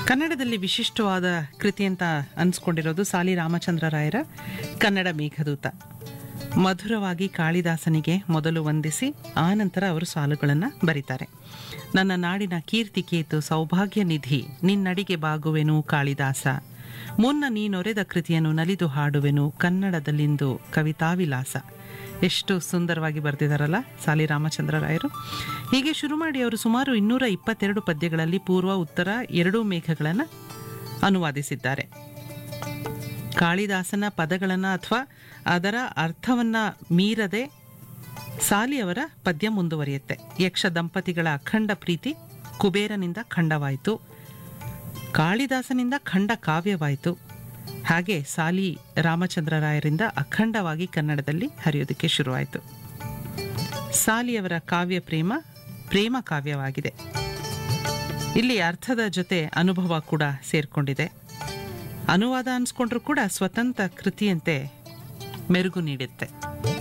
ಕನ್ನಡದಲ್ಲಿ ವಿಶಿಷ್ಟವಾದ ಕೃತಿ ಅಂತ ಅನ್ಸ್ಕೊಂಡಿರೋದು ಸಾಲಿ ರಾಮಚಂದ್ರ ರಾಯರ ಕನ್ನಡ ಮೇಘದೂತ ಮಧುರವಾಗಿ ಕಾಳಿದಾಸನಿಗೆ ಮೊದಲು ವಂದಿಸಿ ಆನಂತರ ಅವರು ಸಾಲುಗಳನ್ನು ಬರೀತಾರೆ ನನ್ನ ನಾಡಿನ ಕೀರ್ತಿ ಕೇತು ಸೌಭಾಗ್ಯ ನಿಧಿ ನಿನ್ನಡಿಗೆ ಬಾಗುವೆನು ಕಾಳಿದಾಸ ಮುನ್ನ ನೀನೊರೆದ ಕೃತಿಯನ್ನು ನಲಿದು ಹಾಡುವೆನು ಕನ್ನಡದಲ್ಲಿಂದು ಕವಿತಾವಿಲಾಸ ಎಷ್ಟು ಸುಂದರವಾಗಿ ಬರೆದಿದ್ದಾರಲ್ಲ ಸಾಲಿ ರಾಮಚಂದ್ರ ರಾಯರು ಹೀಗೆ ಶುರು ಮಾಡಿ ಅವರು ಸುಮಾರು ಇನ್ನೂರ ಇಪ್ಪತ್ತೆರಡು ಪದ್ಯಗಳಲ್ಲಿ ಪೂರ್ವ ಉತ್ತರ ಎರಡೂ ಮೇಘಗಳನ್ನು ಅನುವಾದಿಸಿದ್ದಾರೆ ಕಾಳಿದಾಸನ ಪದಗಳನ್ನು ಅಥವಾ ಅದರ ಅರ್ಥವನ್ನ ಮೀರದೆ ಸಾಲಿಯವರ ಪದ್ಯ ಮುಂದುವರಿಯುತ್ತೆ ಯಕ್ಷ ದಂಪತಿಗಳ ಅಖಂಡ ಪ್ರೀತಿ ಕುಬೇರನಿಂದ ಖಂಡವಾಯಿತು ಕಾಳಿದಾಸನಿಂದ ಖಂಡ ಕಾವ್ಯವಾಯಿತು ಹಾಗೆ ಸಾಲಿ ರಾಮಚಂದ್ರ ರಾಯರಿಂದ ಅಖಂಡವಾಗಿ ಕನ್ನಡದಲ್ಲಿ ಹರಿಯೋದಕ್ಕೆ ಶುರುವಾಯಿತು ಸಾಲಿಯವರ ಕಾವ್ಯ ಪ್ರೇಮ ಪ್ರೇಮ ಕಾವ್ಯವಾಗಿದೆ ಇಲ್ಲಿ ಅರ್ಥದ ಜೊತೆ ಅನುಭವ ಕೂಡ ಸೇರ್ಕೊಂಡಿದೆ ಅನುವಾದ ಅನ್ಸ್ಕೊಂಡ್ರೂ ಕೂಡ ಸ್ವತಂತ್ರ ಕೃತಿಯಂತೆ ಮೆರುಗು ನೀಡುತ್ತೆ